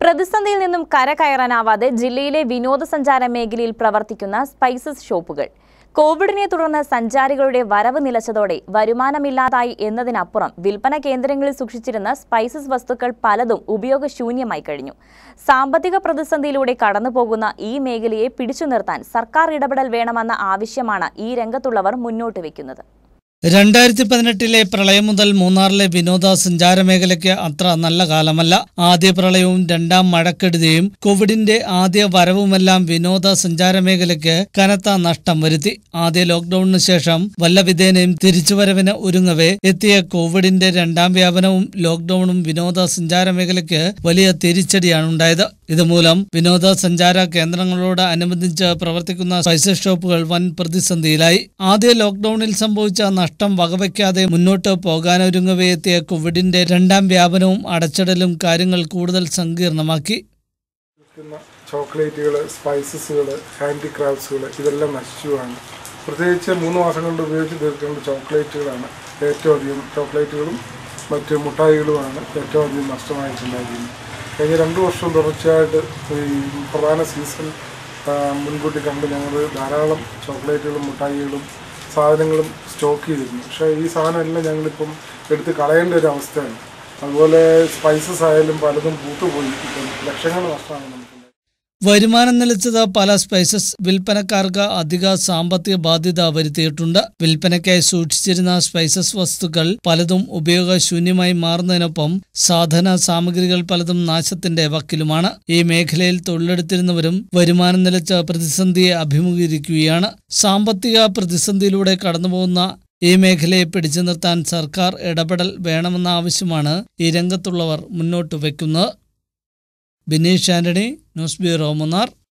പ്രതിസന്ധിയിൽ നിന്നും കരകയറാനാവാതെ ജില്ലയിലെ വിനോദസഞ്ചാര മേഖലയിൽ പ്രവർത്തിക്കുന്ന സ്പൈസസ് ഷോപ്പുകൾ കോവിഡിനെ തുടർന്ന് സഞ്ചാരികളുടെ വരവ് നിലച്ചതോടെ വരുമാനമില്ലാതായി എന്നതിനപ്പുറം വിൽപ്പന കേന്ദ്രങ്ങളിൽ സൂക്ഷിച്ചിരുന്ന സ്പൈസസ് വസ്തുക്കൾ പലതും ഉപയോഗശൂന്യമായി കഴിഞ്ഞു സാമ്പത്തിക പ്രതിസന്ധിയിലൂടെ കടന്നുപോകുന്ന ഈ മേഖലയെ പിടിച്ചു നിർത്താൻ സർക്കാർ ഇടപെടൽ വേണമെന്ന ആവശ്യമാണ് ഈ രംഗത്തുള്ളവർ മുന്നോട്ട് വയ്ക്കുന്നത് രണ്ടായിരത്തി പതിനെട്ടിലെ പ്രളയം മുതൽ മൂന്നാറിലെ വിനോദസഞ്ചാര മേഖലയ്ക്ക് അത്ര നല്ല കാലമല്ല ആദ്യ പ്രളയവും രണ്ടാം മഴക്കെടുതിയും കോവിഡിന്റെ ആദ്യ വരവുമെല്ലാം വിനോദസഞ്ചാര മേഖലയ്ക്ക് കനത്ത നഷ്ടം വരുത്തി ആദ്യ ലോക്ഡൌണിന് ശേഷം വല്ല വിധേനയും തിരിച്ചുവരവിന് ഒരുങ്ങവേ എത്തിയ കോവിഡിന്റെ രണ്ടാം വ്യാപനവും ലോക്ഡൌണും വിനോദസഞ്ചാര മേഖലയ്ക്ക് വലിയ തിരിച്ചടിയാണ് ഉണ്ടായത് ഇതുമൂലം വിനോദസഞ്ചാര കേന്ദ്രങ്ങളോട് അനുബന്ധിച്ച് പ്രവർത്തിക്കുന്ന സ്പൈസസ് ഷോപ്പുകൾ വൻ പ്രതിസന്ധിയിലായി ആദ്യ ലോക്ഡൌണിൽ സംഭവിച്ച നഷ്ടം വകവയ്ക്കാതെ മുന്നോട്ട് പോകാനൊരുങ്ങവേ എത്തിയ കോവിഡിന്റെ രണ്ടാം വ്യാപനവും അടച്ചിടലും കാര്യങ്ങൾ കൂടുതൽ സങ്കീർണമാക്കി വിൽക്കുന്ന ചോക്ലേറ്റുകൾ സ്പൈസസുകൾ ഹാൻഡിക്രാഫ്റ്റ്സുകൾ ഇതെല്ലാം നശിച്ചുവാണ് പ്രത്യേകിച്ച് മൂന്ന് മാസം കൊണ്ട് ഉപയോഗിച്ച് തീർക്കേണ്ട ചോക്ലേറ്റുകളാണ് ഏറ്റവും അധികം ചോക്ലേറ്റുകളും മറ്റ് മുട്ടായികളുമാണ് ഏറ്റവും അധികം നഷ്ടമായിട്ടുണ്ടായിരിക്കുന്നത് കഴിഞ്ഞ രണ്ട് വർഷം തുടർച്ചയായിട്ട് ഈ പ്രധാന സീസൺ ആ, മുൻകൂട്ടി കണ്ട് ഞങ്ങൾ ധാരാളം ചോക്ലേറ്റുകളും മുട്ടായികളും സാധനങ്ങളും സ്റ്റോക്ക് ചെയ്തിരുന്നു പക്ഷേ ഈ സാധനമെല്ലാം ഞങ്ങളിപ്പം എടുത്ത് കളയേണ്ട ഒരു അവസ്ഥയാണ് അതുപോലെ സ്പൈസസ് ആയാലും പലതും പൂത്തുപോയി ഇപ്പം ലക്ഷങ്ങൾ നഷ്ടമാണ് നമുക്ക് വരുമാനം നിലച്ചത് പല സ്പൈസസ് വിൽപ്പനക്കാർക്ക് അധിക സാമ്പത്തിക ബാധ്യത വരുത്തിയിട്ടുണ്ട് വിൽപ്പനയ്ക്കായി സൂക്ഷിച്ചിരുന്ന സ്പൈസസ് വസ്തുക്കൾ പലതും ഉപയോഗശൂന്യമായി മാറുന്നതിനൊപ്പം സാധന സാമഗ്രികൾ പലതും നാശത്തിന്റെ വക്കിലുമാണ് ഈ മേഖലയിൽ തൊഴിലെടുത്തിരുന്നവരും വരുമാനം നിലച്ച പ്രതിസന്ധിയെ അഭിമുഖീകരിക്കുകയാണ് സാമ്പത്തിക പ്രതിസന്ധിയിലൂടെ കടന്നുപോകുന്ന ഈ മേഖലയെ പിടിച്ചു നിർത്താൻ സർക്കാർ ഇടപെടൽ വേണമെന്ന ആവശ്യമാണ് ഈ രംഗത്തുള്ളവർ മുന്നോട്ട് വയ്ക്കുന്നത് Bineesh Antony news bureau Munnar